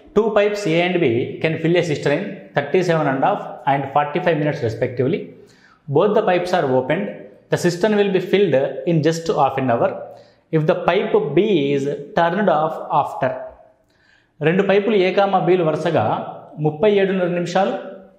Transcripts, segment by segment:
two pipes A and B can fill a cistern 37 and half and 45 minutes respectively. Both the pipes are opened. The cistern will be filled in just half an hour if the pipe B is turned off after. రెండు పైపులు ఏ comma బీలు వరుసగా ముప్పై ఏడున్నర నిమిషాలు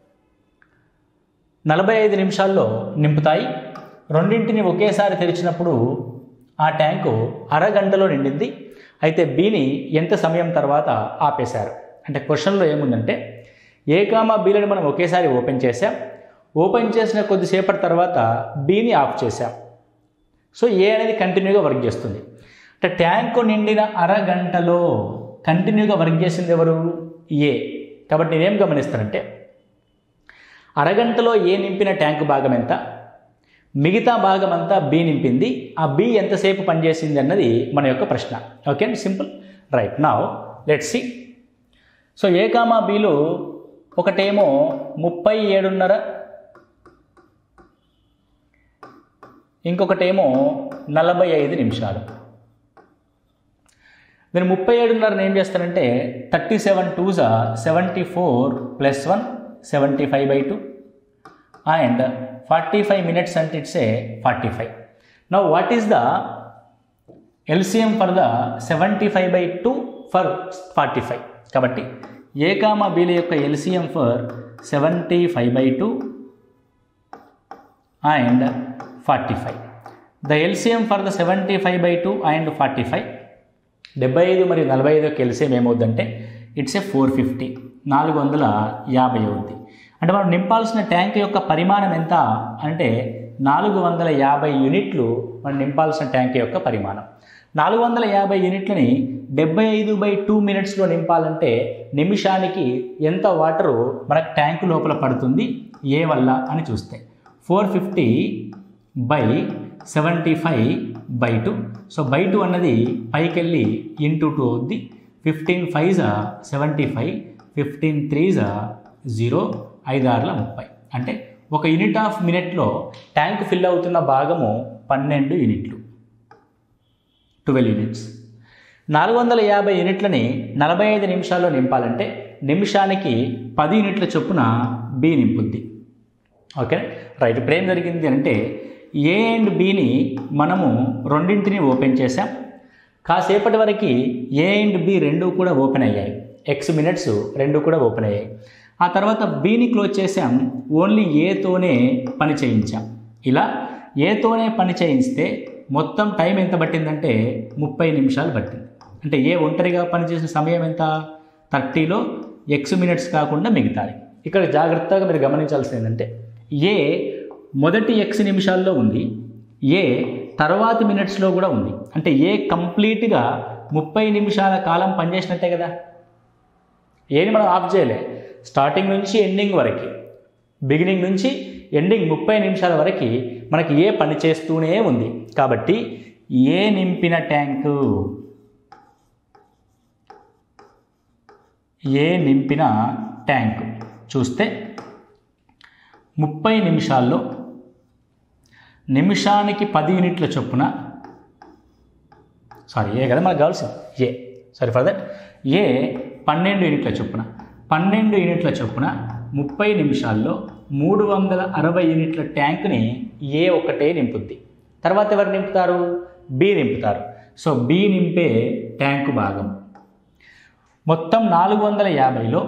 నలభై ఐదు నిమిషాల్లో నింపుతాయి రెండింటిని ఒకేసారి తెరిచినప్పుడు ఆ ట్యాంకు అరగంటలో నిండింది అయితే బీని ఎంత సమయం తర్వాత ఆపేశారు అంటే క్వశ్చన్లో ఏముందంటే ఏ కామా బీలని మనం ఒకేసారి ఓపెన్ చేసాం ఓపెన్ చేసిన కొద్దిసేపటి తర్వాత బీని ఆఫ్ చేసాం సో ఏ అనేది కంటిన్యూగా వర్క్ చేస్తుంది అంటే ట్యాంకు నిండిన అరగంటలో కంటిన్యూగా వర్క్ చేసింది ఎవరు ఏ కాబట్టి నేనేం గమనిస్తానంటే అరగంటలో ఏ నింపిన ట్యాంకు భాగం ఎంత మిగతా భాగం అంతా బి నింపింది ఆ బి ఎంతసేపు పనిచేసింది అన్నది మన యొక్క ప్రశ్న ఓకే సింపుల్ రైట్ నా let see so A comma బీలు ఒకటేమో ముప్పై ఏడున్నర ఇంకొకటేమో నలభై ఐదు నిమిషాలు నేను ముప్పై ఏడున్నర ఏం చేస్తానంటే థర్టీ సెవెన్ టూజా seventy four plus one seventy five by two and forty five minutes అంటే it's a forty five now what is the LCM for the seventy five by two for forty five కాబట్టి A comma బీల యొక్క LCM for seventy five by two and forty five the LCM for the seventy five by two and forty five డెబ్బై ఐదు మరియు నలభై ఐదు యొక్క LCM ఏమవుద్దంటే it's a four fifty నాలుగు వందల యాభై అవుద్ది అంటే మనం నింపాల్సిన ట్యాంక్ యొక్క పరిమాణం ఎంత అంటే నాలుగు వందల యాభై యూనిట్లు మనం నింపాల్సిన ట్యాంక్ యొక్క పరిమాణం నాలుగు వందల యాభై యూనిట్లని డెబ్బై ఐదు బై టూ మినిట్స్లో నింపాలంటే నిమిషానికి ఎంత వాటరు మనకు ట్యాంకు లోపల పడుతుంది ఏ వల్ల అని చూస్తే four fifty by seventy five by two so by two అన్నది పైకి వెళ్ళి ఇంటూ టూ అవుద్ది ఫిఫ్టీన్ ఫైవ్జా సెవెంటీ ఫైవ్ ఫిఫ్టీన్ త్రీజా జీరో ఐదు ఆరుల ముప్పై అంటే ఒక యూనిట్ ఆఫ్ మినిట్లో ట్యాంక్ ఫిల్ అవుతున్న భాగము పన్నెండు యూనిట్లు ట్వెల్వ్ యూనిట్స్ నాలుగు వందల యాభై యూనిట్లని నలభై ఐదు నిమిషాల్లో నింపాలంటే నిమిషానికి పది యూనిట్ల చొప్పున బి నింపుద్ది ఓకే రైట్ ఇప్పుడు ఏం జరిగింది అంటే ఏ అండ్ బిని మనము రెండింటిని ఓపెన్ చేసాం కాసేపటి వరకు ఏ అండ్ బి రెండు కూడా ఓపెన్ అయ్యాయి ఎక్స్ మినిట్స్ రెండు కూడా ఓపెన్ అయ్యాయి ఆ తర్వాత బీని క్లోజ్ చేసాం ఓన్లీ ఏతోనే పని చేయించాం ఇలా ఏతోనే పని చేయిస్తే మొత్తం టైం ఎంత పట్టిందంటే ముప్పై నిమిషాలు పట్టింది అంటే ఏ ఒంటరిగా పనిచేసిన సమయం ఎంత థర్టీలో ఎక్స్ మినిట్స్ కాకుండా మిగతాది ఇక్కడ జాగ్రత్తగా మీరు గమనించాల్సింది ఏంటంటే ఏ మొదటి ఎక్స్ నిమిషాల్లో ఉంది ఏ తర్వాతి మినిట్స్లో కూడా ఉంది అంటే ఏ కంప్లీట్గా ముప్పై నిమిషాల కాలం పనిచేసినట్టే కదా ఏని మనం ఆఫ్ చేయలే స్టార్టింగ్ నుంచి ఎండింగ్ వరకు బిగినింగ్ నుంచి ఎండింగ్ ముప్పై నిమిషాల వరకు మనకి ఏ పని చేస్తూనే ఉంది కాబట్టి ఏ నింపిన ట్యాంకు ఏ నింపిన ట్యాంకు చూస్తే ముప్పై నిమిషాల్లో నిమిషానికి పది యూనిట్ల చొప్పున సారీ ఏ కదా మనకు కావాల్సింది A sorry for that A పన్నెండు యూనిట్ల చొప్పున పన్నెండు యూనిట్ల చొప్పున ముప్పై నిమిషాల్లో మూడు వందల అరవై యూనిట్ల ట్యాంక్ని ఏ ఒకటే నింపుద్ది తర్వాత ఎవరు నింపుతారు బి నింపుతారు సో బి నింపే ట్యాంకు భాగం మొత్తం నాలుగు వందల యాభైలో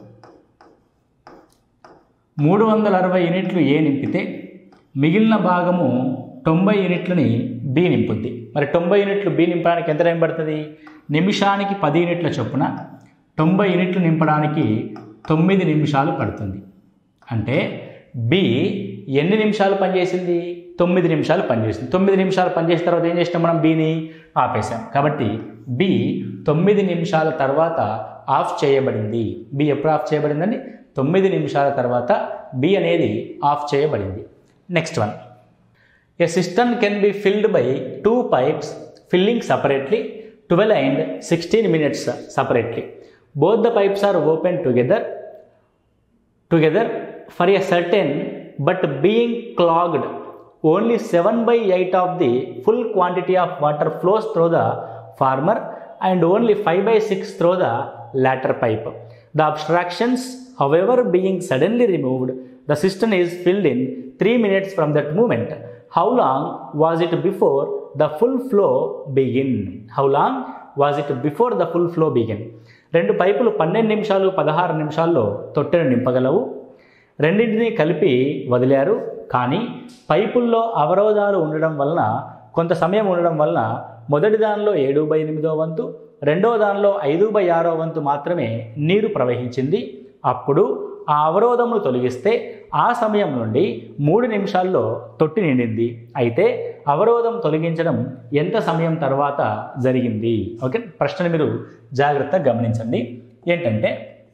మూడు వందల అరవై యూనిట్లు ఏ నింపితే మిగిలిన భాగము తొంభై యూనిట్లని బి నింపుద్ది మరి తొంభై యూనిట్లు బి నింపడానికి ఎంత టైం పడుతుంది నిమిషానికి పది యూనిట్ల చొప్పున తొంభై యూనిట్లు నింపడానికి తొమ్మిది నిమిషాలు పడుతుంది అంటే బి ఎన్ని నిమిషాలు పనిచేసింది తొమ్మిది నిమిషాలు పనిచేసింది తొమ్మిది నిమిషాలు పనిచేసిన తర్వాత ఏం చేసినాం మనం బిని ఆపేసాం కాబట్టి బి తొమ్మిది నిమిషాల తర్వాత ఆఫ్ చేయబడింది బి ఎప్పుడు ఆఫ్ చేయబడిందండి తొమ్మిది నిమిషాల తర్వాత బి అనేది ఆఫ్ చేయబడింది next one A system can be filled by two pipes filling separately twelve and sixteen minutes separately both the pipes are open together together for a certain but being clogged only seven by eight of the full quantity of water flows through the former and only five by six through the latter pipe. The obstructions, however, being suddenly removed, the cistern is filled in 3 minutes from that moment. How long was it before the full flow begin? How long was it before the full flow begin? రెండు పైపులు పన్నెండు నిమిషాలు పదహారు నిమిషాల్లో తొట్టెను నింపగలవు రెండింటినీ కలిపి వదిలారు కానీ పైపుల్లో అవరోధాలు ఉండడం వలన కొంత సమయం ఉండడం వలన మొదటి దానిలో ఏడు బై ఎనిమిదో వంతు రెండో దానిలో ఐదు బై ఆరో వంతు మాత్రమే నీరు ప్రవహించింది అప్పుడు ఆ అవరోధమును తొలగిస్తే ఆ సమయం నుండి మూడు నిమిషాల్లో తొట్టి నిండింది అయితే అవరోధం తొలగించడం ఎంత సమయం తర్వాత జరిగింది ఓకే ప్రశ్నను మీరు జాగ్రత్తగా గమనించండి ఏంటంటే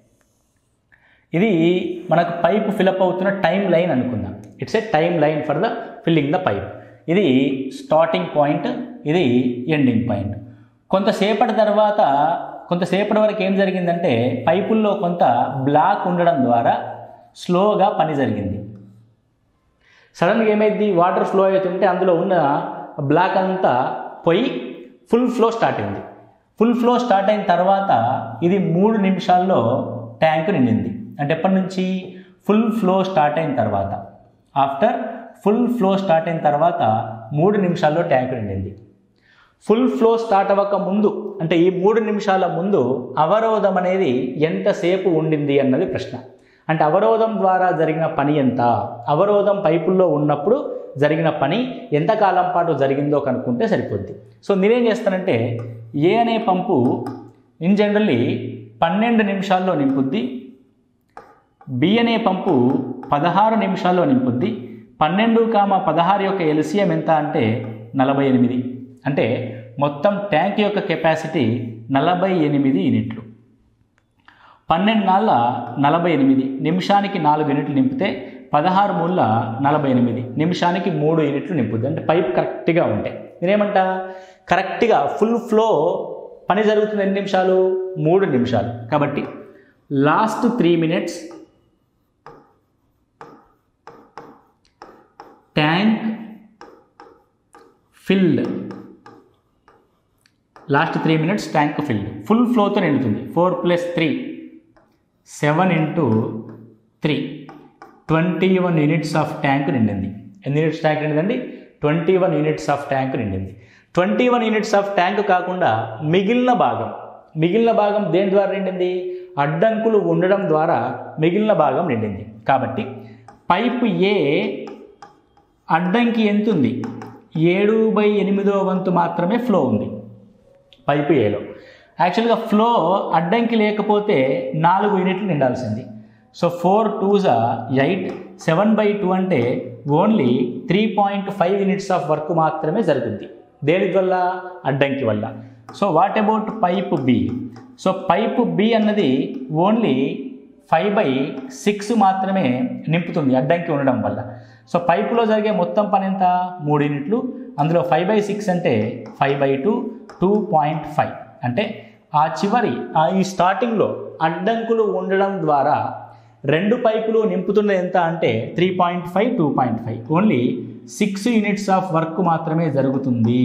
ఇది మనకు పైప్ ఫిలప్ అవుతున్న టైం లైన్ అనుకుందాం it's a time line for the filling the pipe ఇది స్టార్టింగ్ పాయింట్ ఇది ఎండింగ్ పాయింట్ కొంతసేపటి తర్వాత కొంతసేపటి వరకు ఏం జరిగిందంటే పైపుల్లో కొంత బ్లాక్ ఉండడం ద్వారా స్లోగా పని జరిగింది సడన్గా ఏమైంది వాటర్ ఫ్లో అవుతుంటే అందులో ఉన్న బ్లాక్ అంతా పోయి ఫుల్ ఫ్లో స్టార్ట్ అయింది ఫుల్ ఫ్లో స్టార్ట్ అయిన తర్వాత ఇది మూడు నిమిషాల్లో ట్యాంక్ నిండింది అంటే ఎప్పటి నుంచి ఫుల్ ఫ్లో స్టార్ట్ అయిన తర్వాత ఆఫ్టర్ ఫుల్ ఫ్లో స్టార్ట్ అయిన తర్వాత మూడు నిమిషాల్లో ట్యాంక్ నిండింది ఫుల్ ఫ్లో స్టార్ట్ అవ్వక ముందు అంటే ఈ మూడు నిమిషాల ముందు అవరోధం అనేది ఎంతసేపు ఉండింది అన్నది ప్రశ్న అంటే అవరోధం ద్వారా జరిగిన పని ఎంత అవరోధం పైపుల్లో ఉన్నప్పుడు జరిగిన పని ఎంతకాలం పాటు జరిగిందో కనుక్కుంటే సరిపోద్ది సో నేనేం చేస్తానంటే ఏ అనే పంపు ఇన్ జనరల్లీ పన్నెండు నిమిషాల్లో నింపుద్ది బి అనే పంపు పదహారు నిమిషాల్లో నింపుద్ది పన్నెండు కామ పదహారు యొక్క ఎల్సిఎం ఎంత అంటే నలభై ఎనిమిది అంటే మొత్తం ట్యాంక్ యొక్క కెపాసిటీ నలభై ఎనిమిది యూనిట్లు పన్నెండు నాళ్ళ నలభై ఎనిమిది నిమిషానికి నాలుగు యూనిట్లు నింపితే పదహారు మూళ్ళ నలభై ఎనిమిది నిమిషానికి మూడు యూనిట్లు నింపుద్ది అంటే పైప్ కరెక్ట్గా ఉంటాయి నేనేమంట కరెక్ట్గా ఫుల్ ఫ్లో పని జరుగుతుంది ఎన్ని నిమిషాలు మూడు నిమిషాలు కాబట్టి last three minutes tank filled last three minutes tank filled full ఫ్లోతో నిండుతుంది four plus three seven into three twenty one units of tank నిండింది ఎన్ని యూనిట్స్ ట్యాంక్ నిండిందండి twenty one units of tank నిండింది twenty one units of tank కాకుండా మిగిలిన భాగం మిగిలిన భాగం దేని ద్వారా నిండింది అడ్డంకులు ఉండడం ద్వారా మిగిలిన భాగం నిండింది కాబట్టి పైపు ఏ అడ్డంకి ఎంత ఉంది ఏడు బై ఎనిమిదో వంతు మాత్రమే ఫ్లో ఉంది పైపు ఏలో యాక్చువల్గా ఫ్లో అడ్డంకి లేకపోతే నాలుగు యూనిట్లు నిండాల్సింది సో ఫోర్ టూజా ఎయిట్ సెవెన్ బై టూ అంటే only three point five units of work మాత్రమే జరుగుతుంది దేని వల్ల అడ్డంకి వల్ల so what about pipe B so pipe B అన్నది ఓన్లీ ఫైవ్ బై సిక్స్ మాత్రమే నింపుతుంది అడ్డంకి ఉండడం వల్ల సో పైపులో జరిగే మొత్తం పని ఎంత మూడు యూనిట్లు అందులో ఫైవ్ బై సిక్స్ అంటే five by two two point five అంటే ఆ చివరి ఆ ఈ స్టార్టింగ్లో అడ్డంకులు ఉండడం ద్వారా రెండు పైపులు నింపుతున్నది ఎంత అంటే three point five two point five only six units of work మాత్రమే జరుగుతుంది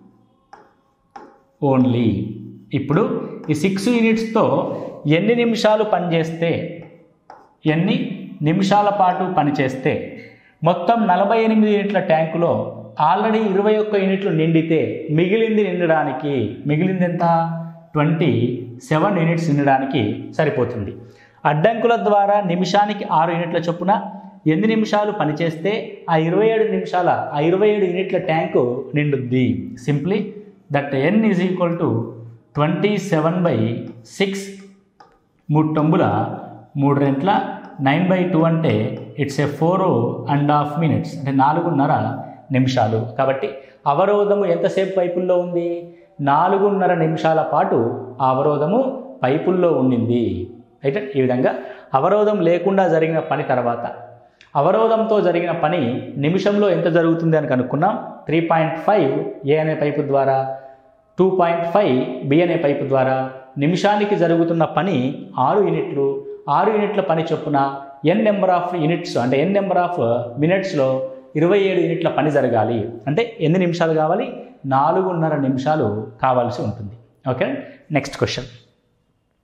ఓన్లీ ఇప్పుడు ఈ సిక్స్ యూనిట్స్తో ఎన్ని నిమిషాలు పనిచేస్తే ఎన్ని నిమిషాల పాటు పనిచేస్తే మొత్తం నలభై ఎనిమిది యూనిట్ల ట్యాంకులో ఆల్రెడీ ఇరవై ఒక్క యూనిట్లు నిండితే మిగిలింది నిండడానికి మిగిలింది ఎంత ట్వంటీ సెవెన్ యూనిట్స్ నిండడానికి సరిపోతుంది అడ్డంకుల ద్వారా నిమిషానికి ఆరు యూనిట్ల చొప్పున ఎన్ని నిమిషాలు పనిచేస్తే ఆ ఇరవై ఏడు నిమిషాల ఆ ఇరవై ఏడు యూనిట్ల ట్యాంకు నిండుద్ది simply that N is equal to twenty seven by six మూడు టొంబుల మూడు రెంట్ల నైన్ బై టూ అంటే it's a four and half minutes అంటే నాలుగున్నర నిమిషాలు కాబట్టి అవరోధము ఎంతసేపు పైపుల్లో ఉంది నాలుగున్నర నిమిషాల పాటు ఆ అవరోధము పైపుల్లో ఉండింది అయితే ఈ విధంగా అవరోధం లేకుండా జరిగిన పని తర్వాత అవరోధంతో జరిగిన పని నిమిషంలో ఎంత జరుగుతుంది అని కనుక్కున్నాం త్రీ పాయింట్ ఫైవ్ ఏ అనే పైపు ద్వారా టూ పాయింట్ ఫైవ్ బి అనే పైపు ద్వారా నిమిషానికి జరుగుతున్న పని ఆరు యూనిట్లు ఆరు యూనిట్ల పని చొప్పున ఎన్ నెంబర్ ఆఫ్ యూనిట్స్ అంటే ఎన్ నెంబర్ ఆఫ్ మినిట్స్లో ఇరవై ఏడు యూనిట్ల పని జరగాలి అంటే ఎన్ని నిమిషాలు కావాలి నాలుగున్నర నిమిషాలు కావాల్సి ఉంటుంది okay next question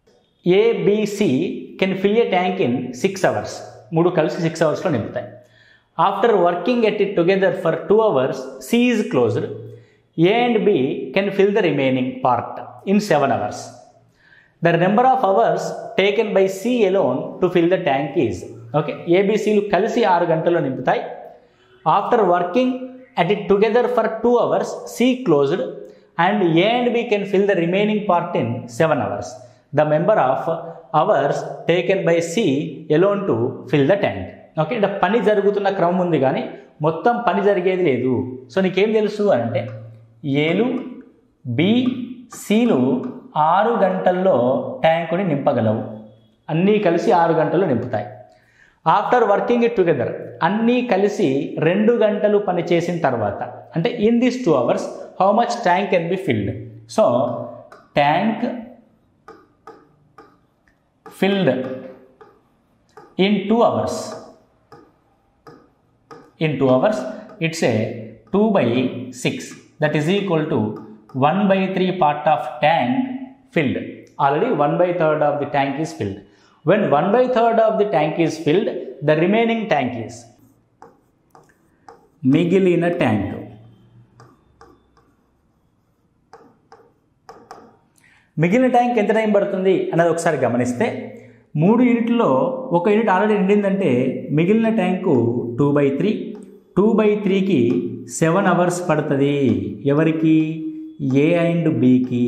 ABC can fill a tank in six hours మూడు కలిసి సిక్స్ అవర్స్లో నింపుతాయి after working at it together for two hours C is closed A and B can fill the remaining part in seven hours the number of hours taken by C alone to fill the tank is okay ఏబిసిలు కలిసి ఆరు గంటల్లో నింపుతాయి after working at it together for two hours C closed and A and B can fill the remaining part in seven hours the member of hours taken by C alone to fill the tank okay ఇక్కడ పని జరుగుతున్న క్రమం ఉంది కానీ మొత్తం పని జరిగేది లేదు సో నీకేం తెలుసు అని అంటే ఏలు బి సిలు ఆరు గంటల్లో ట్యాంకుని నింపగలవు అన్నీ కలిసి ఆరు గంటల్లో నింపుతాయి ఆఫ్టర్ వర్కింగ్ ఇట్ టుగెదర్ అన్నీ కలిసి రెండు గంటలు పని చేసిన తర్వాత అంటే in this two hours how much tank can be filled so tank filled in two hours in two hours it's a two by six that is equal to one by three part of tank filled already one by third of the tank is filled when one by third of the tank is field the remaining tank is మిగిలిన tank మిగిలిన tank ఎంత time పడుతుంది అన్నది ఒకసారి గమనిస్తే మూడు యూనిట్లో ఒక యూనిట్ ఆల్రెడీ నిండిందంటే మిగిలిన tank two by three two by త్రీకి సెవెన్ అవర్స్ పడుతుంది ఎవరికి ఏ అండ్ బికి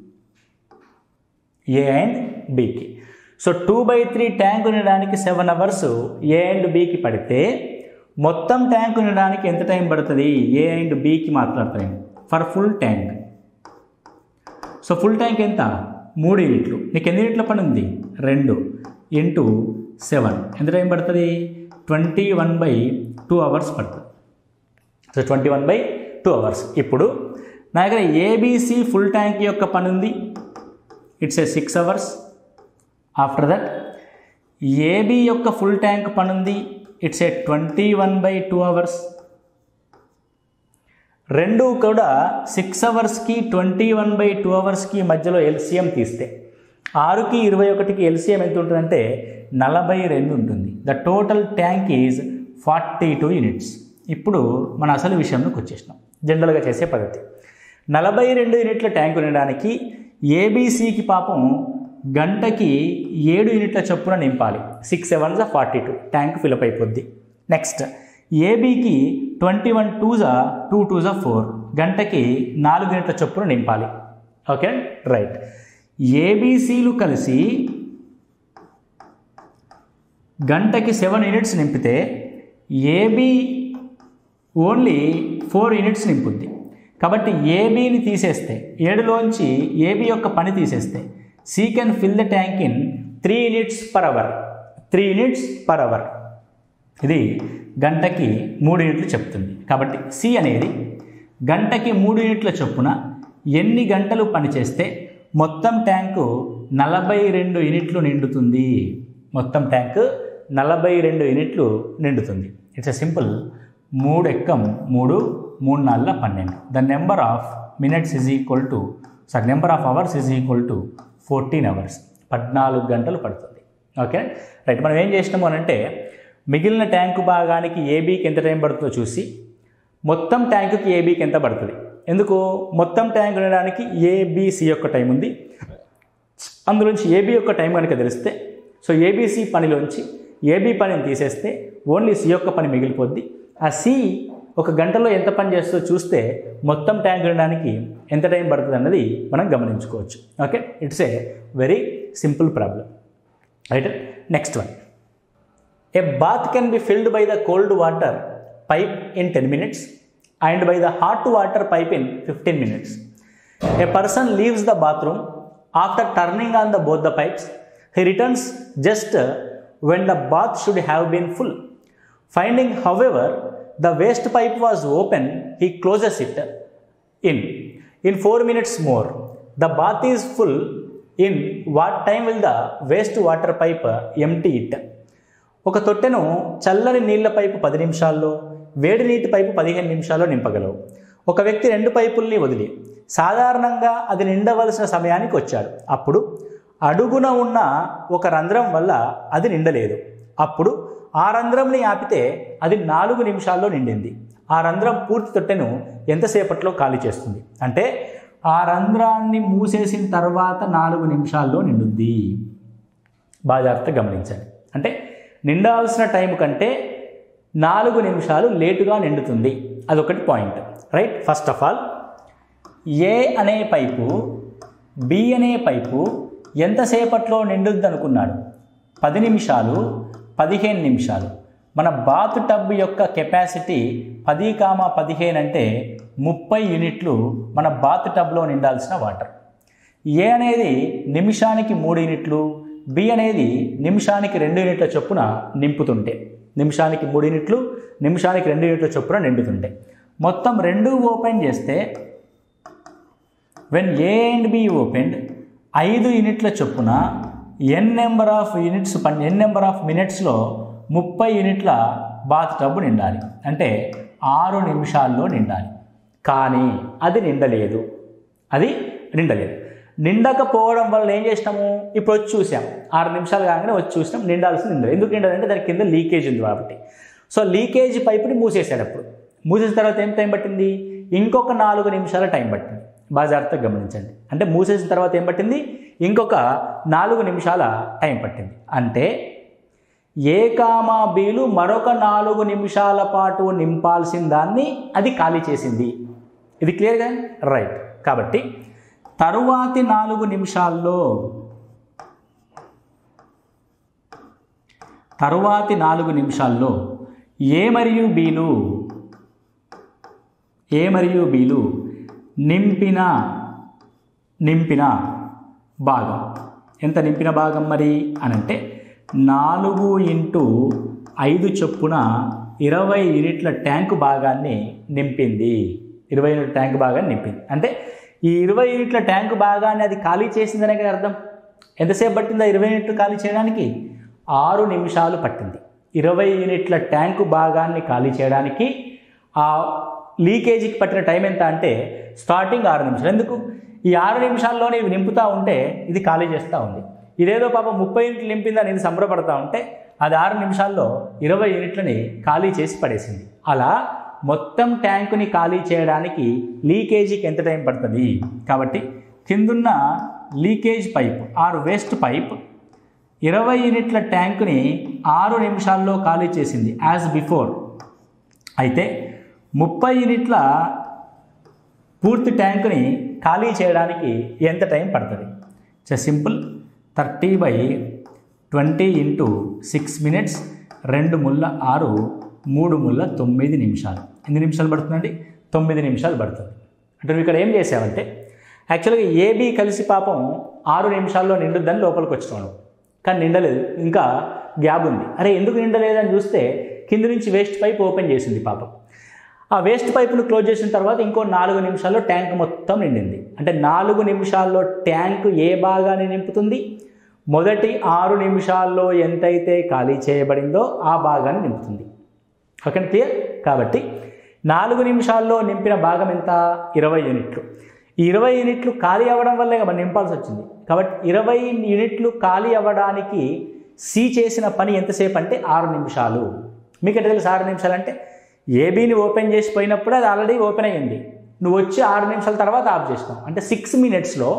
ఏ అండ్ బికి so two by three tank నిండడానికి సెవెన్ అవర్స్ ఏ అండ్ బికి పడితే మొత్తం ట్యాంక్ నిండడానికి ఎంత టైం పడుతుంది ఏ అండ్ బికి మాట్లాడతాను for full tank so full tank ఎంత మూడు యూనిట్లు నీకు ఎన్ని యూనిట్ల పని ఉంది రెండు ఇంటూ సెవెన్ ఎంత టైం పడుతుంది twenty one by two hours పడుతుంది so twenty one by two hours ఇప్పుడు నా దగ్గర ఏబీసీ ఫుల్ ట్యాంక్ యొక్క పని ఉంది it's a six hours after that AB యొక్క ఫుల్ ట్యాంక్ పని ఉంది it's a twenty one by two hours రెండు కూడా సిక్స్ అవర్స్కి ట్వంటీ వన్ బై టూ అవర్స్కి మధ్యలో ఎల్సిఎం తీస్తే ఆరుకి ఇరవై ఒకటికి ఎల్సిఎం ఎంత ఉంటుందంటే నలభై రెండు ఉంటుంది the total tank is forty two units ఇప్పుడు మన అసలు విషయంలోకి వచ్చేసినాం జనరల్గా చేసే పద్ధతి నలభై రెండు యూనిట్ల ట్యాంక్ ఉండడానికి ఏబీసీకి పాపం గంటకి ఏడు యూనిట్ల చొప్పున నింపాలి six sevens forty two tank fill up అయిపోద్ది నెక్స్ట్ ఏబీకి ట్వంటీ వన్ టూజా టూ టూజా ఫోర్ గంటకి నాలుగు యూనిట్ల చొప్పున నింపాలి ఓకే రైట్ ఏబీసీలు కలిసి గంటకి సెవెన్ యూనిట్స్ నింపితే ఏబీ ఓన్లీ ఫోర్ యూనిట్స్ నింపుద్ది కాబట్టి ఏబీని తీసేస్తే ఏడులోంచి ఏబీ యొక్క పని తీసేస్తే C can fill the tank in three units per hour three units per hour ఇది గంటకి మూడు యూనిట్లు చెప్తుంది కాబట్టి సి అనేది గంటకి మూడు యూనిట్ల చొప్పున ఎన్ని గంటలు పనిచేస్తే మొత్తం ట్యాంకు నలభై రెండు యూనిట్లు నిండుతుంది మొత్తం ట్యాంకు నలభై రెండు యూనిట్లు నిండుతుంది ఇట్స్ ఎ సింపుల్ మూడు ఎక్కం మూడు మూడు నాలుగు పన్నెండు the number of minutes is equal to sorry number of hours is equal to fourteen hours పద్నాలుగు గంటలు పడుతుంది ఓకే రైట్ మనం ఏం చేసినాము అని అంటే మిగిలిన ట్యాంకు భాగానికి ఏబీకి ఎంత టైం పడుతుందో చూసి మొత్తం ట్యాంకుకి ఏబీకి ఎంత పడుతుంది ఎందుకు మొత్తం ట్యాంక్ ఉండడానికి ఏబిసి యొక్క టైం ఉంది అందులోంచి ఏబీ యొక్క టైం కనుక తెలిస్తే సో ఏబీసీ పనిలోంచి ఏబీ పనిని తీసేస్తే ఓన్లీ సి యొక్క పని మిగిలిపోద్ది ఆ సి ఒక గంటలో ఎంత పని చేస్తుందో చూస్తే మొత్తం ట్యాంక్ ఉండడానికి ఎంత టైం పడుతుంది అన్నది మనం గమనించుకోవచ్చు okay it's a very simple problem right next one a bath can be filled by the cold water pipe in ten minutes and by the hot water pipe in fifteen minutes a person leaves the bathroom after turning on the both the pipes he returns just when the bath should have been full finding however the waste pipe was open he closes it in in four minutes more the bath is full in what time will the waste water pipe empty it ఒక తొట్టెను చల్లని నీళ్ల pipe పది నిమిషాల్లో వేడి నీటి pipe పదిహేను నిమిషాల్లో నింపగలవు ఒక వ్యక్తి రెండు పైపుల్ని వదిలి సాధారణంగా అది నిండవలసిన సమయానికి వచ్చాడు అప్పుడు అడుగున ఉన్న ఒక రంధ్రం వల్ల అది నిండలేదు అప్పుడు ఆ రంధ్రంని ఆపితే అది నాలుగు నిమిషాల్లో నిండింది ఆ రంధ్రం పూర్తి తొట్టెను ఎంతసేపట్లో ఖాళీ చేస్తుంది అంటే ఆ రంధ్రాన్ని మూసేసిన తర్వాత నాలుగు నిమిషాల్లో నిండుద్ది బాగా జాగ్రత్తగా గమనించండి అంటే నిండాల్సిన టైం కంటే నాలుగు నిమిషాలు లేటుగా నిండుతుంది అదొకటి point right first of all A అనే పైపు బి అనే పైపు ఎంతసేపట్లో నిండుద్ది అనుకున్నాడు పది నిమిషాలు పదిహేను నిమిషాలు మన బాత్ టబ్ యొక్క కెపాసిటీ పది కామా పదిహేను అంటే ముప్పై యూనిట్లు మన బాత్ టబ్లో నిండాల్సిన వాటర్ ఏ అనేది నిమిషానికి మూడు యూనిట్లు బి అనేది నిమిషానికి రెండు యూనిట్ల చొప్పున నింపుతుంటే నిమిషానికి మూడు యూనిట్లు నిమిషానికి రెండు యూనిట్ల చొప్పున నిండుతుంటే మొత్తం రెండు ఓపెన్ చేస్తే when A and B opened ఐదు యూనిట్ల చొప్పున ఎన్ నెంబర్ ఆఫ్ యూనిట్స్ పన్ ఎన్ నెంబర్ ఆఫ్ మినిట్స్లో ముప్పై యూనిట్ల బాత్ టబ్ నిండాలి అంటే ఆరు నిమిషాల్లో నిండాలి కానీ అది నిండలేదు అది నిండలేదు నిండకపోవడం వల్ల ఏం చేసినాము ఇప్పుడు వచ్చి చూసాం ఆరు నిమిషాలు కాగానే వచ్చి చూసినాం నిండాల్సింది నిండదు ఎందుకు నిండదంటే దాని కింద లీకేజ్ ఉంది కాబట్టి సో లీకేజ్ పైపుని మూసేసాడు అప్పుడు మూసేసిన తర్వాత ఏం టైం పట్టింది ఇంకొక నాలుగు నిమిషాల టైం పట్టింది బాగా జాగ్రత్తగా గమనించండి అంటే మూసేసిన తర్వాత ఏం పట్టింది ఇంకొక నాలుగు నిమిషాల టైం పట్టింది అంటే ఏ కామా బీలు మరొక నాలుగు నిమిషాల పాటు నింపాల్సిన దాన్ని అది ఖాళీ చేసింది ఇది క్లియర్గా రైట్ కాబట్టి తరువాతి నాలుగు నిమిషాల్లో తరువాతి నాలుగు నిమిషాల్లో ఏ మరియు బీలు ఏ మరియు బీలు నింపిన నింపిన భాగం ఎంత నింపిన భాగం మరి అని అంటే నాలుగు ఇంటూ ఐదు చొప్పున ఇరవై యూనిట్ల ట్యాంకు భాగాన్ని నింపింది ఇరవై యూనిట్ల ట్యాంకు భాగాన్ని నింపింది అంటే ఈ ఇరవై యూనిట్ల ట్యాంకు భాగాన్ని అది ఖాళీ చేసిందనే కదా అర్థం ఎంతసేపు పట్టిందా ఇరవై యూనిట్లు ఖాళీ చేయడానికి ఆరు నిమిషాలు పట్టింది ఇరవై యూనిట్ల ట్యాంకు భాగాన్ని ఖాళీ చేయడానికి ఆ లీకేజీకి పట్టిన టైం ఎంత అంటే స్టార్టింగ్ ఆరు నిమిషాలు ఎందుకు ఈ ఆరు నిమిషాల్లోనే ఇవి నింపుతూ ఉంటే ఇది ఖాళీ చేస్తూ ఉంది ఇదేదో పాపం ముప్పై యూనిట్లు నింపిందని ఇది సంబరపడతా ఉంటే అది ఆరు నిమిషాల్లో ఇరవై యూనిట్లని ఖాళీ చేసి పడేసింది అలా మొత్తం ట్యాంకుని ఖాళీ చేయడానికి లీకేజీకి ఎంత టైం పడుతుంది కాబట్టి కిందున్న leakage pipe or waste pipe ఇరవై యూనిట్ల ట్యాంకుని ఆరు నిమిషాల్లో ఖాళీ చేసింది యాజ్ బిఫోర్ అయితే ముప్పై యూనిట్ల పూర్తి ట్యాంకుని ఖాళీ చేయడానికి ఎంత టైం పడుతుంది it's simple thirty by twenty into six minutes రెండు ముళ్ళ ఆరు మూడు ముళ్ళ తొమ్మిది నిమిషాలు ఎన్ని నిమిషాలు పడుతుందండి తొమ్మిది నిమిషాలు పడుతుంది అంటే నువ్వు ఇక్కడ ఏం చేసావంటే యాక్చువల్గా ఏబీ కలిసి పాపం ఆరు నిమిషాల్లో నిండుద్దని లోపలికి వచ్చినాడు కానీ నిండలేదు ఇంకా గ్యాప్ ఉంది అరే ఎందుకు నిండలేదని చూస్తే కింద నుంచి వేస్ట్ పైప్ ఓపెన్ చేసింది పాపం ఆ వేస్ట్ పైపును క్లోజ్ చేసిన తర్వాత ఇంకో నాలుగు నిమిషాల్లో ట్యాంక్ మొత్తం నిండింది అంటే నాలుగు నిమిషాల్లో ట్యాంక్ ఏ భాగాన్ని నింపుతుంది మొదటి ఆరు నిమిషాల్లో ఎంతైతే ఖాళీ చేయబడిందో ఆ భాగాన్ని నింపుతుంది ఓకే క్లియర్ కాబట్టి నాలుగు నిమిషాల్లో నింపిన భాగం ఎంత ఇరవై యూనిట్లు ఈ ఇరవై యూనిట్లు ఖాళీ అవ్వడం వల్లే మనం నింపాల్సి వచ్చింది కాబట్టి ఇరవై యూనిట్లు ఖాళీ అవ్వడానికి సి చేసిన పని ఎంతసేపు అంటే ఆరు నిమిషాలు మీకు ఎట్లా తెలుసు ఆరు నిమిషాలు అంటే ఏబీని ఓపెన్ చేసి పోయినప్పుడు అది ఆల్రెడీ ఓపెన్ అయ్యింది నువ్వు వచ్చి ఆరు నిమిషాల తర్వాత ఆఫ్ చేసినావు అంటే సిక్స్ మినిట్స్లో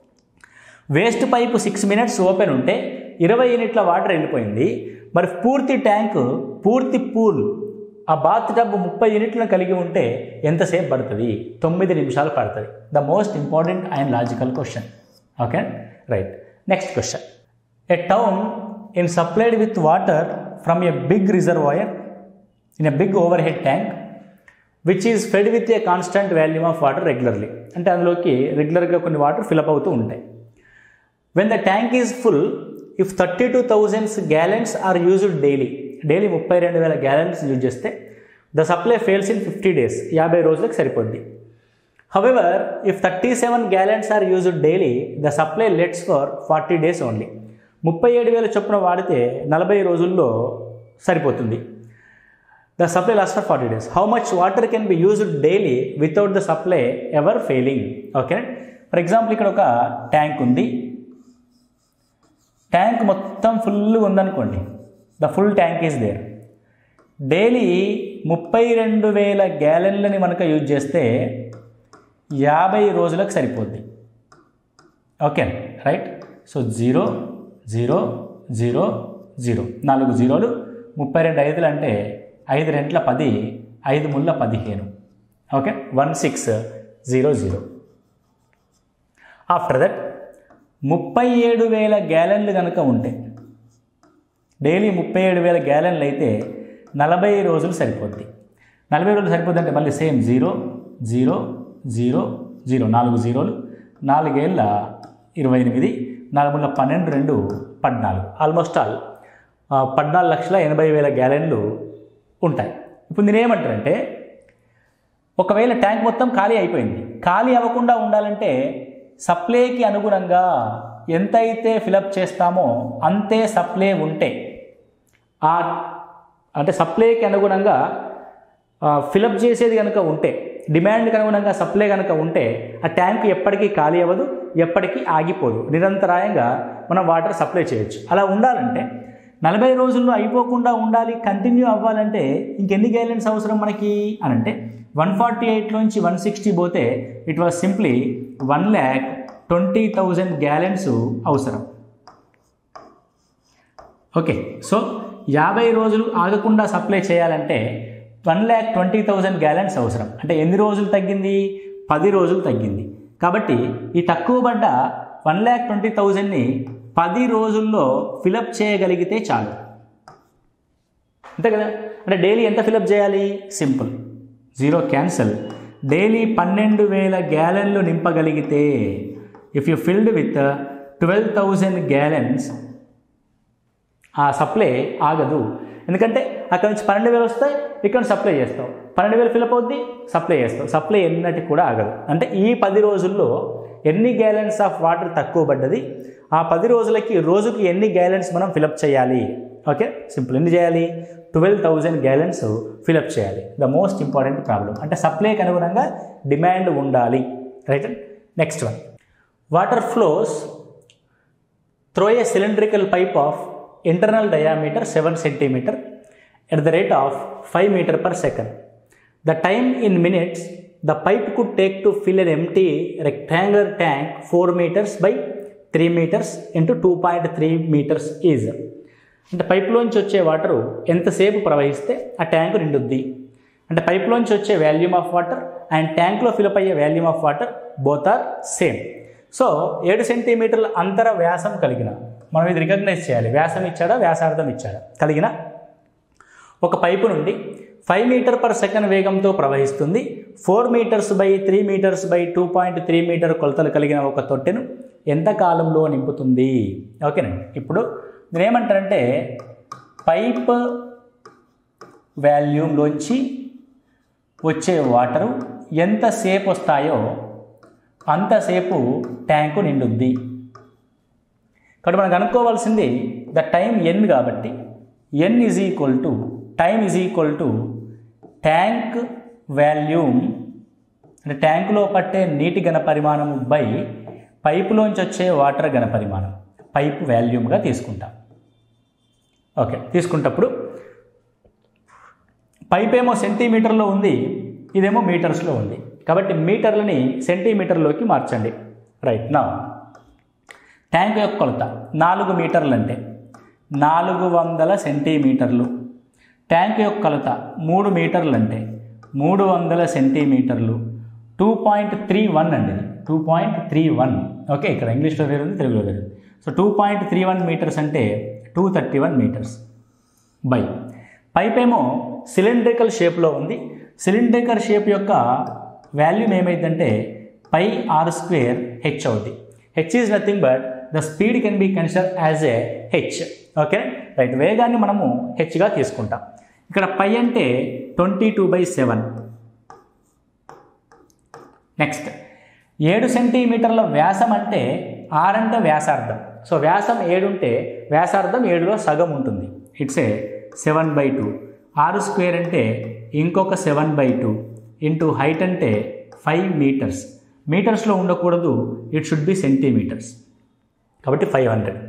waste pipe six minutes open ఉంటే ఇరవై యూనిట్ల వాటర్ వెళ్ళిపోయింది మరి పూర్తి ట్యాంక్ పూర్తి పూల్ ఆ బాత్ టబ్ ముప్పై యూనిట్లను కలిగి ఉంటే ఎంతసేపు పడుతుంది తొమ్మిది నిమిషాలు పడుతుంది the most important and logical question okay right next question a town in supplied with water from a big reservoir in a big overhead tank which is fed with a constant volume of water regularly అంటే అందులోకి రెగ్యులర్గా కొన్ని water fill up అవుతూ ఉంటాయి when the tank is full if thirty two thousands gallons are used daily daily ముప్పై రెండు వేల gallons use చేస్తే the supply fails in fifty days యాభై రోజులకు సరిపోద్ది however if thirty seven gallons are used daily the supply lasts for forty days only ముప్పై ఏడు వేల చొప్పున వాడితే నలభై రోజుల్లో సరిపోతుంది the supply last for forty days how much water can be used daily without the supply ever failing okay for example ఇక్కడ ఒక ట్యాంక్ ఉంది ట్యాంక్ మొత్తం ఫుల్ ఉందనుకోండి the full tank is there daily ముప్పై రెండు వేల గ్యాలెన్లని మనకు యూజ్ చేస్తే యాభై రోజులకు సరిపోద్ది okay right so zero zero zero zero నాలుగు జీరోలు ముప్పై రెండు ఐదులు అంటే ఐదు రెంట్ల పది ఐదు ముళ్ళ పదిహేను okay one six zero zero after that ముప్పై ఏడు వేల గ్యాలన్లు కనుక ఉంటే డైలీ ముప్పై ఏడు వేల గ్యాలన్లు అయితే నలభై రోజులు సరిపోద్ది నలభై రోజులు సరిపోద్ది అంటే మళ్ళీ same zero zero zero zero నాలుగు జీరోలు నాలుగేళ్ళ ఇరవై ఎనిమిది నాలుగు వందల పన్నెండు రెండు పద్నాలుగు ఆల్మోస్ట్ ఆల్ ఆ, పద్నాలుగు లక్షల ఎనభై వేల గ్యాలన్లు ఉంటాయి ఇప్పుడు నేనేమంటానంటే ఒకవేళ ట్యాంక్ మొత్తం ఖాళీ అయిపోయింది ఖాళీ అవ్వకుండా ఉండాలంటే సప్లైకి అనుగుణంగా ఎంతైతే ఫిలప్ చేస్తామో అంతే సప్లై ఉంటే ఆ అంటే సప్లైకి అనుగుణంగా ఫిలప్ చేసేది కనుక ఉంటే డిమాండ్కి అనుగుణంగా సప్లై కనుక ఉంటే ఆ ట్యాంక్ ఎప్పటికీ ఖాళీ అవ్వదు ఎప్పటికీ ఆగిపోదు నిరంతరాయంగా మనం వాటర్ సప్లై చేయొచ్చు అలా ఉండాలంటే నలభై రోజుల్లో అయిపోకుండా ఉండాలి కంటిన్యూ అవ్వాలంటే ఇంకెన్ని గ్యాలెన్స్ అవసరం మనకి అని అంటే వన్ ఫార్టీ ఎయిట్లోంచి వన్ సిక్స్టీ పోతే it was simply one lakh twenty thousand gallons అవసరం ఓకే సో యాభై రోజులు ఆగకుండా సప్లై చేయాలంటే one lakh twenty thousand gallons అవసరం అంటే ఎన్ని రోజులు తగ్గింది పది రోజులు తగ్గింది కాబట్టి ఈ తక్కువ పడ్డ వన్ ల్యాక్ ట్వంటీ థౌజండ్ని పది రోజుల్లో ఫిలప్ చేయగలిగితే చాలు అంతే కదా అంటే డైలీ ఎంత ఫిలప్ చేయాలి సింపుల్ జీరో క్యాన్సల్ డైలీ పన్నెండు వేల గ్యాలన్లు నింపగలిగితే if you filled with twelve thousand gallons ఆ సప్లై ఆగదు ఎందుకంటే అక్కడ నుంచి పన్నెండు వేలు వస్తాయి ఇక్కడ నుంచి సప్లై చేస్తాం పన్నెండు వేలు ఫిలప్ అవుద్ది సప్లై చేస్తాం సప్లై ఎన్నటికి కూడా ఆగదు అంటే ఈ పది రోజుల్లో ఎన్ని గ్యాలన్స్ ఆఫ్ వాటర్ తక్కువ పడ్డది ఆ పది రోజులకి రోజుకి ఎన్ని గ్యాలన్స్ మనం ఫిలప్ చేయాలి ఓకే సింపుల్ ఎన్ని చేయాలి ట్వెల్వ్ థౌజండ్ గ్యాలన్స్ ఫిలప్ చేయాలి ద మోస్ట్ ఇంపార్టెంట్ ప్రాబ్లం అంటే సప్లైకి అనుగుణంగా డిమాండ్ ఉండాలి right next one water flows through a cylindrical pipe of internal diameter 7 centimeter at the rate of 5 meter per second. The time in minutes the pipe could take to fill an empty rectangular tank 4 meters by 3 meters into 2.3 meters is అంటే పైప్లోంచి వచ్చే water ఎంతసేపు ప్రవహిస్తే ఆ tank నిండుద్ది అంటే పైప్లోంచి వచ్చే volume of water and ట్యాంక్లో fill up అయ్యే volume of water both are same so ఏడు సెంటీమీటర్ల అంతర వ్యాసం కలిగిన మనం ఇది రికగ్నైజ్ చేయాలి వ్యాసం ఇచ్చాడా వ్యాసార్థం ఇచ్చాడా కలిగిన ఒక పైపు నుండి ఫైవ్ మీటర్ పర్ సెకండ్ వేగంతో ప్రవహిస్తుంది four metres by three metres by two point three metre కొలతలు కలిగిన ఒక తొట్టెను ఎంత కాలంలో నింపుతుంది ఓకేనండి ఇప్పుడు దీని ఏమంటారంటే పైప్ వాల్యూమ్లోంచి వచ్చే వాటరు ఎంతసేపు వస్తాయో అంతసేపు ట్యాంకు నిండుద్ది కాబట్టి మనం కనుక్కోవాల్సింది ద టైం ఎన్ కాబట్టి N is equal to time is equal to tank volume అంటే ట్యాంకులో పట్టే నీటి ఘన పరిమాణము బై పైపులోంచి వచ్చే వాటర్ ఘన పరిమాణం పైప్ వాల్యూమ్గా తీసుకుంటాం ఓకే తీసుకుంటప్పుడు పైప్ ఏమో సెంటీమీటర్లో ఉంది ఇదేమో మీటర్స్లో ఉంది కాబట్టి మీటర్లని సెంటీమీటర్లోకి మార్చండి రైట్ నా ట్యాంక్ యొక్క కొలత నాలుగు మీటర్లు అంటే నాలుగు వందల సెంటీమీటర్లు ట్యాంక్ యొక్క కొలత మూడు మీటర్లు అంటే మూడు వందల సెంటీమీటర్లు టూ పాయింట్ త్రీ వన్ అండి ఇది two point three one okay ఇక్కడ ఇంగ్లీష్లో వేరు ఉంది తెలుగులో వేరు ఉంది. So two point three one metres అంటే two thirty one metres by pipe ఏమో సిలిండ్రికల్ షేప్లో ఉంది సిలిండ్రికల్ షేప్ యొక్క వాల్యూమ్ ఏమైందంటే పై ఆర్ స్క్వేర్ హెచ్ అవుద్ది h is nothing but the speed can be consider as a h okay right వేగాన్ని మనము హెచ్గా తీసుకుంటాం ఇక్కడ పై అంటే twenty two by seven next ఏడు సెంటీమీటర్ల వ్యాసం అంటే ఆర్ అంటే వ్యాసార్థం సో వ్యాసం ఏడు ఉంటే వ్యాసార్థం ఏడులో సగం ఉంటుంది it's a seven by two ఆరు స్క్వేర్ అంటే ఇంకొక seven by two into height అంటే ఫైవ్ మీటర్స్ మీటర్స్లో ఉండకూడదు ఇట్ షుడ్ బి సెంటీమీటర్స్ కాబట్టి ఫైవ్ హండ్రెడ్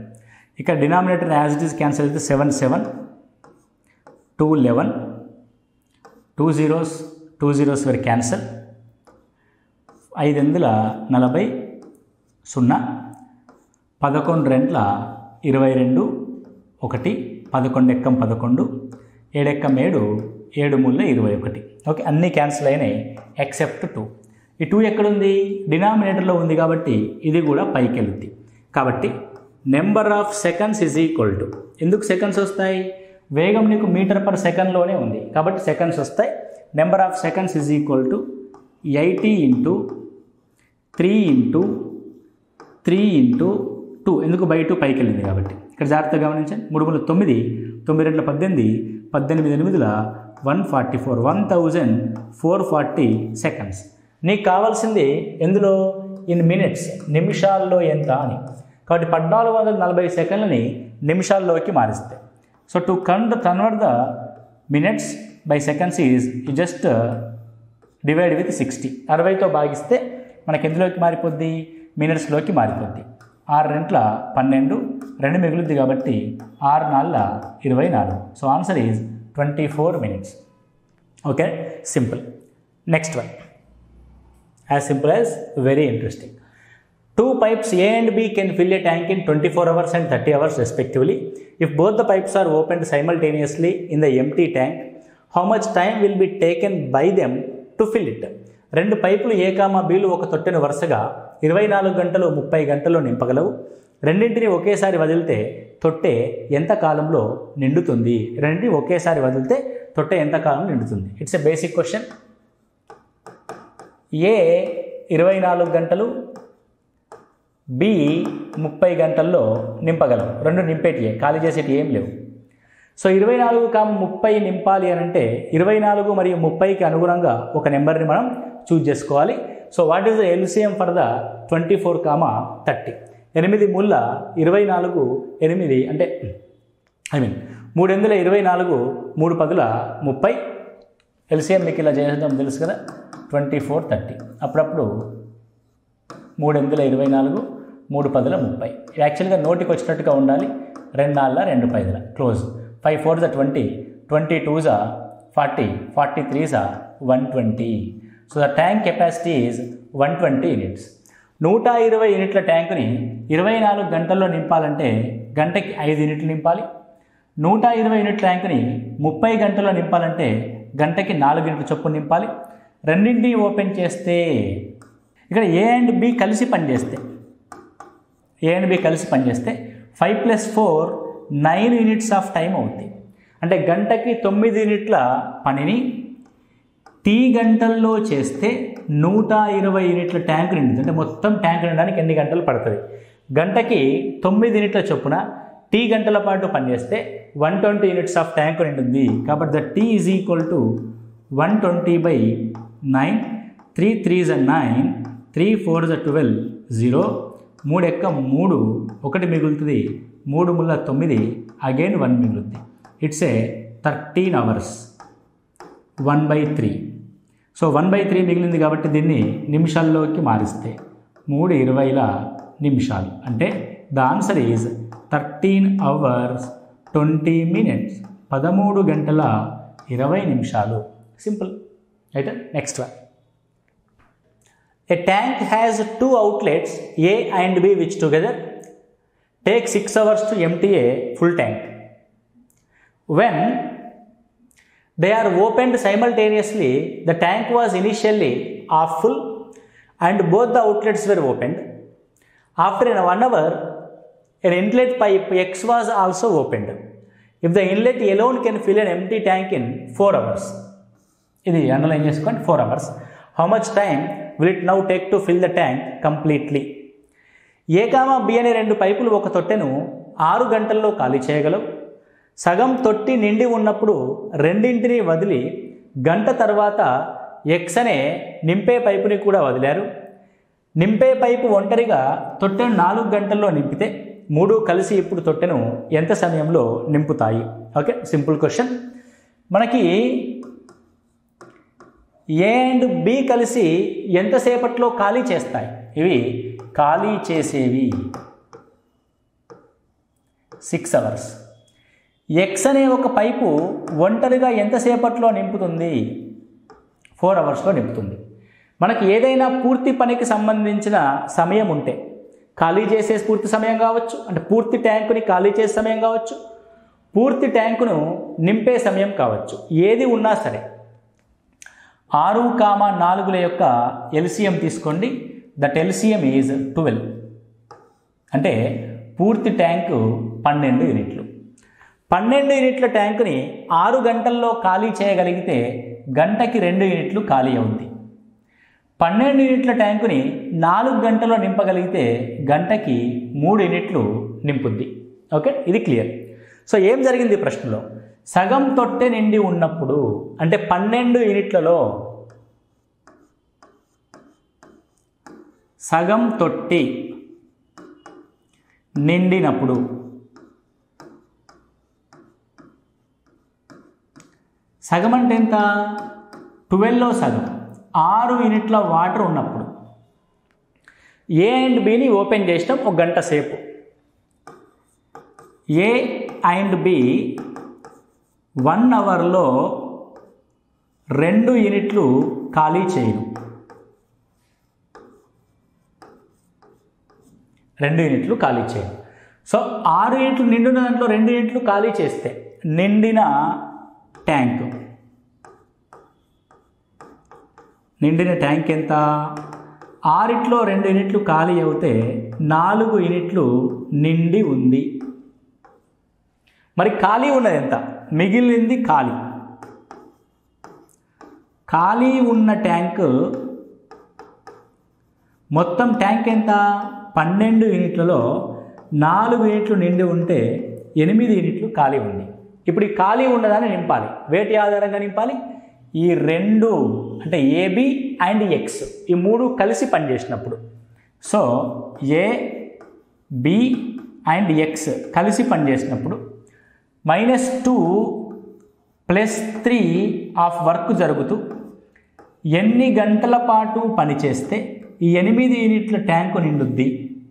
ఇక్కడ denominator as it is cancel అయితే seven seven two eleven two zeros two zeros వరకు క్యాన్సల్ ఐదు వందల నలభై సున్నా పదకొండు రెండ్ల ఇరవై రెండు ఒకటి పదకొండు ఎక్కం పదకొండు ఏడెక్కం ఏడు ఏడు ముళ్ళ ఇరవై ఒకటి ఓకే అన్నీ క్యాన్సిల్ అయినాయి ఎక్సెప్ట్ టూ ఈ టూ ఎక్కడుంది డినామినేటర్లో ఉంది కాబట్టి ఇది కూడా పైకి వెళ్తుంది కాబట్టి number of seconds is equal to ఎందుకు సెకండ్స్ వస్తాయి వేగం నీకు మీటర్ పర్ సెకండ్లోనే ఉంది కాబట్టి సెకండ్స్ వస్తాయి number of seconds is equal to eighty into three into three into two ఎందుకు బై టూ పైకి వెళ్ళింది కాబట్టి ఇక్కడ జాగ్రత్తగా గమనించండి మూడు మూడు తొమ్మిది తొమ్మిది రెండు పద్దెనిమిది పద్దెనిమిది ఎనిమిదిల one forty four one thousand four forty seconds నీకు కావాల్సింది ఎందులో ఇన్ మినిట్స్ నిమిషాల్లో ఎంత అని కాబట్టి పద్నాలుగు వందల నలభై సెకండ్లని నిమిషాల్లోకి మారిస్తే సో టు కన్ the convert the minutes by seconds is just divide with sixty అరవైతో భాగిస్తే మనకి ఎందులోకి మారిపోద్ది మినిట్స్లోకి మారిపోద్ది ఆరు రెంట్ల పన్నెండు రెండు మిగులుద్ది కాబట్టి ఆరు నాలుగు ఇరవై నాలుగు so answer is twenty four minutes okay simple next one as simple as very interesting two pipes A and B can fill a tank in twenty four hours and thirty hours respectively if both the pipes are opened simultaneously in the empty tank how much time will be taken by them to fill it రెండు పైపులు ఏ comma బీలు ఒక తొట్టెను వరుసగా ఇరవై నాలుగు గంటలు ముప్పై గంటల్లో నింపగలవు రెండింటిని ఒకేసారి వదిలితే తొట్టె ఎంత కాలంలో నిండుతుంది రెండింటిని ఒకేసారి వదిలితే తొట్టె ఎంత కాలం నిండుతుంది it's a basic question A ఇరవై నాలుగు గంటలు బి ముప్పై గంటల్లో నింపగలవు రెండు నింపేటి ఖాళీ చేసేటి ఏం లేవు సో ఇరవై నాలుగు కామ ముప్పై నింపాలి అని అంటే ఇరవై నాలుగు మరియు ముప్పైకి అనుగుణంగా ఒక నెంబర్ని మనం చూజ్ చేసుకోవాలి so what is the LCM for the twenty four comma thirty ఎనిమిది ముళ్ళ ఇరవై నాలుగు ఎనిమిది అంటే ఐ మీన్ మూడు వందల ఇరవై నాలుగు మూడు పదుల ముప్పై ఎల్సిఎం మీకు ఇలా చేద్దాం తెలుసు కదా ట్వంటీ ఫోర్ థర్టీ అప్పుడప్పుడు మూడు వందల ఇరవై నాలుగు మూడు పదుల ముప్పై యాక్చువల్గా నోటికి వచ్చినట్టుగా ఉండాలి రెండు నాలుగు రెండు పైదుల close five four the twenty twenty two జా ఫార్టీ ఫార్టీ త్రీ జా one twenty so the tank capacity is one twenty units నూట ఇరవై యూనిట్ల ట్యాంకుని ఇరవై నాలుగు గంటల్లో నింపాలంటే గంటకి ఐదు యూనిట్లు నింపాలి నూట ఇరవై యూనిట్ ట్యాంకుని ముప్పై గంటల్లో నింపాలంటే గంటకి నాలుగు యూనిట్ల చొప్పున నింపాలి రెండింటిని ఓపెన్ చేస్తే ఇక్కడ ఏ అండ్ బి కలిసి పనిచేస్తే ఏ అండ్ బి కలిసి పనిచేస్తే five plus four nine units of time అవుతుంది అంటే గంటకి తొమ్మిది యూనిట్ల పనిని టీ గంటల్లో చేస్తే నూట ఇరవై యూనిట్ల ట్యాంక్ నిండుతుంది అంటే మొత్తం ట్యాంక్ నిండడానికి ఎన్ని గంటలు పడుతుంది గంటకి తొమ్మిది యూనిట్ల చొప్పున టీ గంటల పాటు పనిచేస్తే one twenty units of tank నిండుంది కాబట్టి the T is equal to one twenty by nine three three జ నైన్ త్రీ ఫోర్ జ ట్వెల్వ్ జీరో మూడు ఎక్క మూడు ఒకటి మిగులుతుంది మూడు ముళ్ళ తొమ్మిది అగైన్ వన్ మిగులుతుంది it's a thirteen hours one by three so one by three మిగిలింది కాబట్టి దీన్ని నిమిషాల్లోకి మారిస్తే మూడు ఇరవైల నిమిషాలు అంటే the answer is thirteen hours twenty minutes పదమూడు గంటల ఇరవై నిమిషాలు సింపుల్ అయితే next one A tank has two outlets A and B which together take 6 hours to empty a full tank. When they are opened simultaneously, the tank was initially half full and both the outlets were opened. After an one hour, an inlet pipe X was also opened. If the inlet alone can fill an empty tank in 4 hours, ఇది underline చేసుకోండి four hours how much time will it now take to fill the tank completely A comma B అనే రెండు పైపులు ఒక తొట్టెను ఆరు గంటల్లో ఖాళీ చేయగలవు సగం తొట్టి నిండి ఉన్నప్పుడు రెండింటిని వదిలి గంట తర్వాత ఎక్స్ అనే నింపే పైపుని కూడా వదిలారు నింపే పైపు ఒంటరిగా తొట్టెను నాలుగు గంటల్లో నింపితే మూడు కలిసి ఇప్పుడు తొట్టెను ఎంత సమయంలో నింపుతాయి ఓకే సింపుల్ క్వశ్చన్ మనకి ఏ అండ్ బి కలిసి ఎంతసేపట్లో ఖాళీ చేస్తాయి ఇవి ఖాళీ చేసేవి సిక్స్ అవర్స్ ఎక్స్ అనే ఒక పైపు ఒంటరిగా ఎంతసేపట్లో నింపుతుంది ఫోర్ అవర్స్లో నింపుతుంది మనకి ఏదైనా పూర్తి పనికి సంబంధించిన సమయం ఉంటే ఖాళీ చేసే పూర్తి సమయం కావచ్చు అంటే పూర్తి ట్యాంకుని ఖాళీ చేసే సమయం కావచ్చు పూర్తి ట్యాంకును నింపే సమయం కావచ్చు ఏది ఉన్నా సరే ఆరు కామ నాలుగుల యొక్క ఎల్సిఎం తీసుకోండి దట్ ఎల్సిఎం ఈజ్ ట్వెల్వ్ అంటే పూర్తి ట్యాంకు పన్నెండు యూనిట్లు పన్నెండు యూనిట్ల ట్యాంకుని ఆరు గంటల్లో ఖాళీ చేయగలిగితే గంటకి రెండు యూనిట్లు ఖాళీ అవుద్ది పన్నెండు యూనిట్ల ట్యాంకుని నాలుగు గంటల్లో నింపగలిగితే గంటకి మూడు యూనిట్లు నింపుద్ది ఓకే ఇది క్లియర్ సో ఏం జరిగింది ఈ ప్రశ్నలో సగం తొట్టె నిండి ఉన్నప్పుడు అంటే పన్నెండు యూనిట్లలో సగం తొట్టి నిండినప్పుడు సగం అంటే ఎంత ట్వెల్వ్లో సగం ఆరు యూనిట్ల వాటర్ ఉన్నప్పుడు ఏ అండ్ బిని ఓపెన్ చేసినాం ఒక గంట సేపు ఏ అండ్ బి వన్ అవర్లో రెండు యూనిట్లు ఖాళీ చేయను రెండు యూనిట్లు ఖాళీ చేయను సో ఆరు యూనిట్లు నిండిన దాంట్లో రెండు యూనిట్లు ఖాళీ చేస్తే నిండిన ట్యాంక్ నిండిన ట్యాంక్ ఎంత ఆరిట్లో రెండు యూనిట్లు ఖాళీ అవుతే నాలుగు యూనిట్లు నిండి ఉంది మరి ఖాళీ ఉన్నది ఎంత మిగిలింది ఖాళీ ఖాళీ ఉన్న ట్యాంక్ మొత్తం ట్యాంక్ ఎంత పన్నెండు యూనిట్లలో నాలుగు యూనిట్లు నిండి ఉంటే ఎనిమిది యూనిట్లు ఖాళీ ఉంది ఇప్పుడు ఈ ఖాళీ ఉన్నదాన్ని నింపాలి వేటి ఆధారంగా నింపాలి ఈ రెండు అంటే ఏబి అండ్ ఎక్స్ ఈ మూడు కలిసి పనిచేసినప్పుడు so A B and X కలిసి పనిచేసినప్పుడు minus two plus three of work జరుగుతూ ఎన్ని గంటల పాటు పనిచేస్తే ఈ ఎనిమిది యూనిట్ల ట్యాంకు నిండుద్ది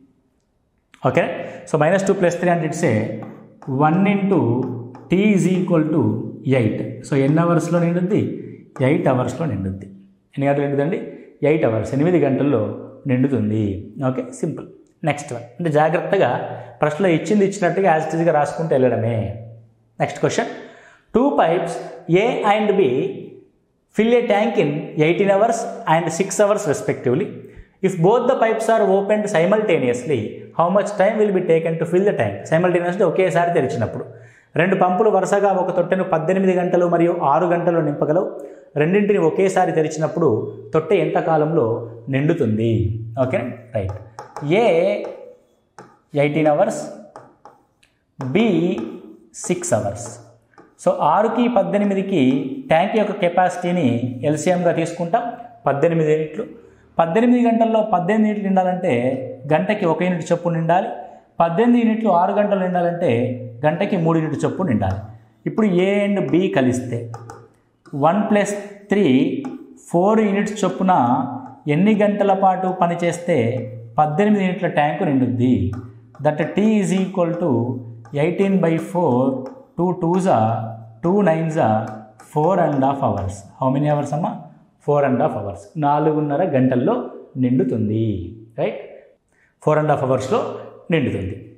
okay so minus two plus three అంటే it's a one into T is equal to eight so ఎన్ని అవర్స్లో నిండుద్ది ఎయిట్ అవర్స్లో నిండుద్ది ఎన్ని గంటలు నిండుదండి ఎయిట్ అవర్స్ ఎనిమిది గంటల్లో నిండుతుంది ఓకే సింపుల్ నెక్స్ట్ వన్ అంటే జాగ్రత్తగా ప్రశ్నలో ఇచ్చింది ఇచ్చినట్టుగా యాజ్ ఇట్ ఈజ్గా రాసుకుంటూ వెళ్ళడమే next question two pipes A and B fill a tank in 18 hours and 6 hours respectively. If both the pipes are opened simultaneously, how much time will be taken to fill the tank? Simultaneously ఒకేసారి తెరిచినప్పుడు రెండు పంపులు వరుసగా ఒక తొట్టెను పద్దెనిమిది గంటలు మరియు ఆరు గంటలు నింపగలవు రెండింటిని ఒకేసారి తెరిచినప్పుడు తొట్టె ఎంత కాలంలో నిండుతుంది okay right A eighteen hours B six hours so ఆరుకి పద్దెనిమిదికి ట్యాంక్ యొక్క కెపాసిటీని ఎల్సిఎంగా తీసుకుంటాం పద్దెనిమిది యూనిట్లు పద్దెనిమిది గంటల్లో పద్దెనిమిది యూనిట్లు నిండాలంటే గంటకి ఒక యూనిట్ చొప్పున నిండాలి పద్దెనిమిది యూనిట్లు ఆరు గంటలు నిండాలంటే గంటకి మూడు యూనిట్ చొప్పున నిండాలి ఇప్పుడు ఏ అండ్ బి కలిస్తే one plus three four units చొప్పున ఎన్ని గంటల పాటు పనిచేస్తే పద్దెనిమిది యూనిట్ల ట్యాంకు నిండుద్ది that T is equal to eighteen by four two టూజా టూ నైన్జా four and half hours how many hours అమ్మా ఫోర్ అండ్ హాఫ్ అవర్స్ నాలుగున్నర గంటల్లో నిండుతుంది రైట్ ఫోర్ అండ్ హాఫ్ అవర్స్లో నిండుతుంది